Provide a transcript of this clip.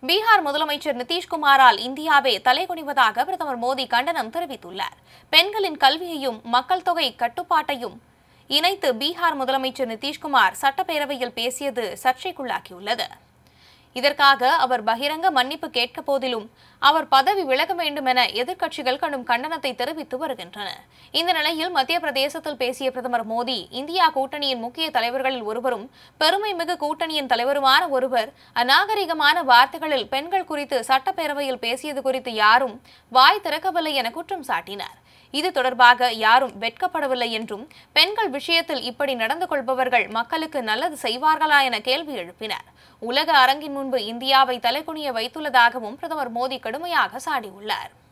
பீகார் முதலமைச்சர் நிதிஷ்குமாரால் இந்தியாவே தலைகுனிவதாக பிரதமர் மோடி கண்டனம் தெரிவித்துள்ளார் பெண்களின் கல்வியையும் மக்கள் தொகை கட்டுப்பாட்டையும் இணைத்து பீகார் முதலமைச்சர் நிதிஷ்குமார் சட்டப்பேரவையில் பேசியது சர்ச்சைக்குள்ளாக்கியுள்ளது இதற்காக அவர் பகிரங்க மன்னிப்பு கேட்க போதிலும் அவர் பதவி விலக வேண்டும் என எதிர்க்கட்சிகள் கடும் கண்டனத்தை தெரிவித்து வருகின்றன இந்த நிலையில் மத்திய பிரதேசத்தில் பேசிய பிரதமர் மோடி இந்தியா கூட்டணியின் முக்கிய தலைவர்களில் ஒருவரும் பெருமைமிகு கூட்டணியின் தலைவருமான ஒருவர் அநாகரிகமான வார்த்தைகளில் பெண்கள் குறித்து சட்டப்பேரவையில் பேசியது குறித்து யாரும் வாய் திறக்கவில்லை என குற்றம் சாட்டினார் இது தொடர்பாக யாரும் வெட்கப்படவில்லை என்றும் பெண்கள் விஷயத்தில் இப்படி நடந்து கொள்பவர்கள் மக்களுக்கு நல்லது செய்வார்களா என கேள்வி எழுப்பினார் உலக அரங்கின் முன்பு இந்தியாவை தலைகுனிய வைத்துள்ளதாகவும் பிரதமர் மோடி கடுமையாக சாடியுள்ளார்